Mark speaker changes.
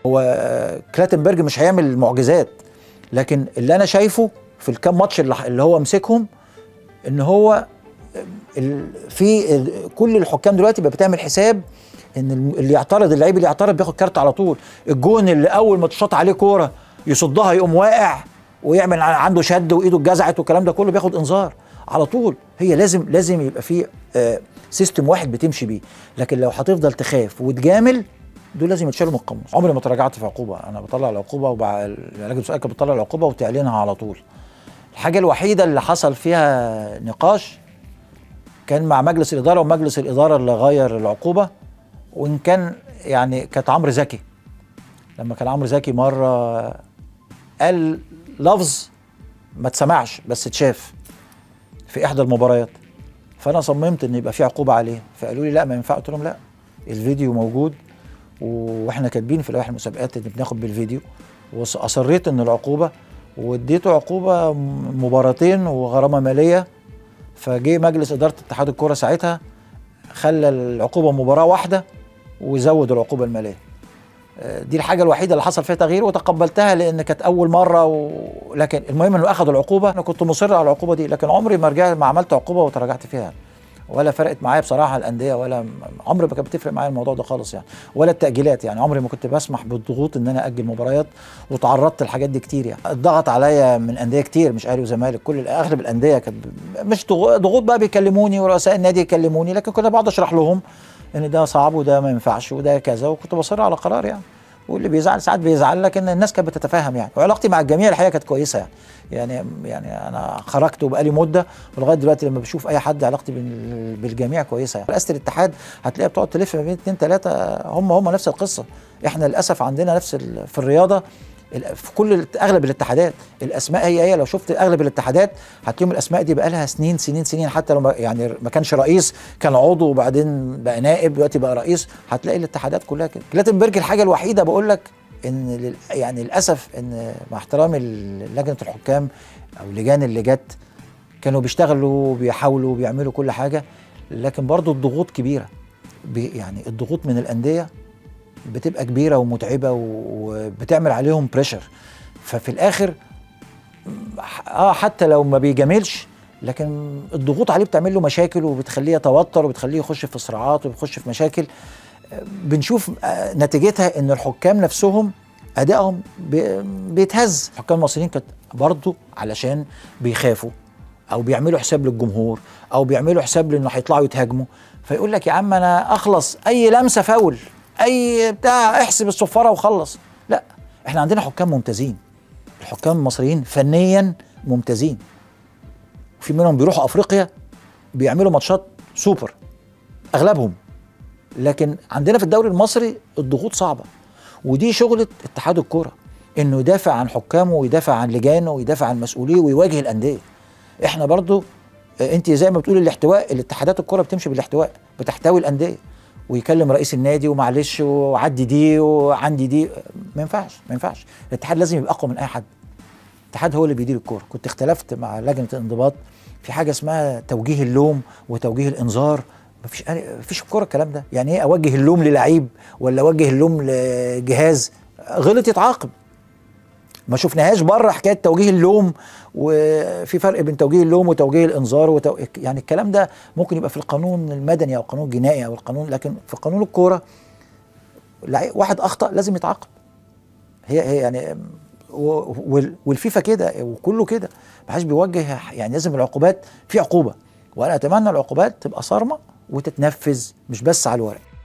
Speaker 1: هو آه، كلاتنبرج مش هيعمل معجزات لكن اللي انا شايفه في الكام ماتش اللي اللي هو مسكهم ان هو ال- في ال- كل الحكام دلوقتي بقى بتعمل حساب ان الم- اللي يعترض اللعيب اللي يعترض بياخد كارت على طول الجون اللي اول ما تشاط عليه كوره يصدها يقوم واقع ويعمل ع- عنده شد وايده اتجزعت والكلام ده كله بياخد انذار على طول هي لازم لازم يبقى في آه، سيستم واحد بتمشي بيه لكن لو هتفضل تخاف وتجامل دول لازم يتشالوا من القاموس عمري ما تراجعت في عقوبه انا بطلع العقوبه وبع... العلاج السؤال كانت بتطلع العقوبه وتعلنها على طول الحاجه الوحيده اللي حصل فيها نقاش كان مع مجلس الاداره ومجلس الاداره اللي غير العقوبه وان كان يعني كانت عمرو زكي لما كان عمرو زكي مره قال لفظ ما اتسمعش بس اتشاف في احدى المباريات فانا صممت ان يبقى في عقوبه عليه فقالوا لي لا ما ينفع قلت لهم لا الفيديو موجود واحنا كاتبين في لوائح المسابقات ان بناخد بالفيديو واصريت ان العقوبه واديته عقوبه م- مباراتين وغرامه ماليه فجه مجلس اداره اتحاد الكوره ساعتها خلى العقوبه مباراه واحده وزود العقوبه الماليه آه، دي الحاجه الوحيده اللي حصل فيها تغيير وتقبلتها لان كانت اول مره و... لكن المهم انه اخذوا العقوبه انا كنت مصر على العقوبه دي لكن عمري ما رجعت ما عملت عقوبه وتراجعت فيها ولا فرقت معايا بصراحه الانديه ولا عمري ما كانت بتفرق معايا الموضوع ده خالص يعني ولا التاجيلات يعني عمري ما كنت بسمح بالضغوط ان انا اجل مباريات وتعرضت للحاجات دي كتير يعني اتضغط عليا من انديه كتير مش اهلي وزمالك كل اغلب الانديه كانت مش ضغو- ضغوط بقى بيكلموني ورؤساء النادي يكلموني لكن كنت بقعد اشرح لهم ان ده صعب وده ما ينفعش وده كذا وكنت بصر على قرار يعني واللي بيزعل ساعات بيزعل لكن الناس كانت بتتفاهم يعني وعلاقتي مع الجميع الحقيقه كانت كويسه يعني يعني يعني انا خرجت وبقالي مده ولغايه دلوقتي لما بشوف اي حد علاقتي بال- بالجميع كويسه يعني رئاسه الاتحاد هتلاقيها بتقعد تلف ما بين اتنين تلاته هم هم نفس القصه احنا للاسف عندنا نفس ال- في الرياضه ال- في كل الات- اغلب الاتحادات الاسماء هي هي لو شفت اغلب الاتحادات هتلاقيهم الاسماء دي بقى لها سنين سنين سنين حتى لو ما يعني ما كانش رئيس كان عضو وبعدين بقى نائب دلوقتي بقى رئيس هتلاقي الاتحادات كلها كده كلاتنبرج الحاجه الوحيده بقول لك ان لل- يعني للاسف ان مع احترامي لجنه الحكام او لجان اللي جت كانوا بيشتغلوا بيحاولوا بيعملوا كل حاجه لكن برضو الضغوط كبيره بي- يعني الضغوط من الانديه بتبقى كبيره ومتعبه وبتعمل عليهم بريشر ففي الاخر اه حتى لو ما بيجاملش لكن الضغوط عليه بتعمل له مشاكل وبتخليه يتوتر وبتخليه يخش في صراعات وبيخش في مشاكل آه، بنشوف آه، نتيجتها ان الحكام نفسهم ادائهم بي- بيتهز الحكام المصريين كانت برضه علشان بيخافوا او بيعملوا حساب للجمهور او بيعملوا حساب لانه هيطلعوا يتهاجموا فيقول لك يا عم انا اخلص اي لمسه فاول اي بتاع احسب الصفاره وخلص لا احنا عندنا حكام ممتازين الحكام المصريين فنيا ممتازين في منهم بيروحوا افريقيا بيعملوا ماتشات سوبر اغلبهم لكن عندنا في الدوري المصري الضغوط صعبه ودي شغله اتحاد الكوره انه يدافع عن حكامه ويدافع عن لجانه ويدافع عن مسؤوليه ويواجه الانديه احنا برضو آه، انت زي ما بتقولي الاحتواء الاتحادات الكوره بتمشي بالاحتواء بتحتوي الانديه ويكلم رئيس النادي ومعلش وعدي دي وعندي دي ما ينفعش ما ينفعش الاتحاد لازم يبقى اقوى من اي حد الاتحاد هو اللي بيدير الكوره كنت اختلفت مع لجنه الانضباط في حاجه اسمها توجيه اللوم وتوجيه الانذار مفيش مفيش في الكوره الكلام ده يعني ايه اوجه اللوم للعيب ولا اوجه اللوم لجهاز غلط يتعاقب ما شفناهاش بره حكايه توجيه اللوم وفي فرق بين توجيه اللوم وتوجيه الانذار وتو... يعني الكلام ده ممكن يبقى في القانون المدني او القانون الجنائي او القانون لكن في قانون الكوره لعيب- واحد اخطا لازم يتعاقب هي هي يعني و- وال- والفيفا كده وكله كده ما حدش بيوجه يعني لازم العقوبات في عقوبه وانا اتمنى العقوبات تبقى صارمه وتتنفذ مش بس على الورق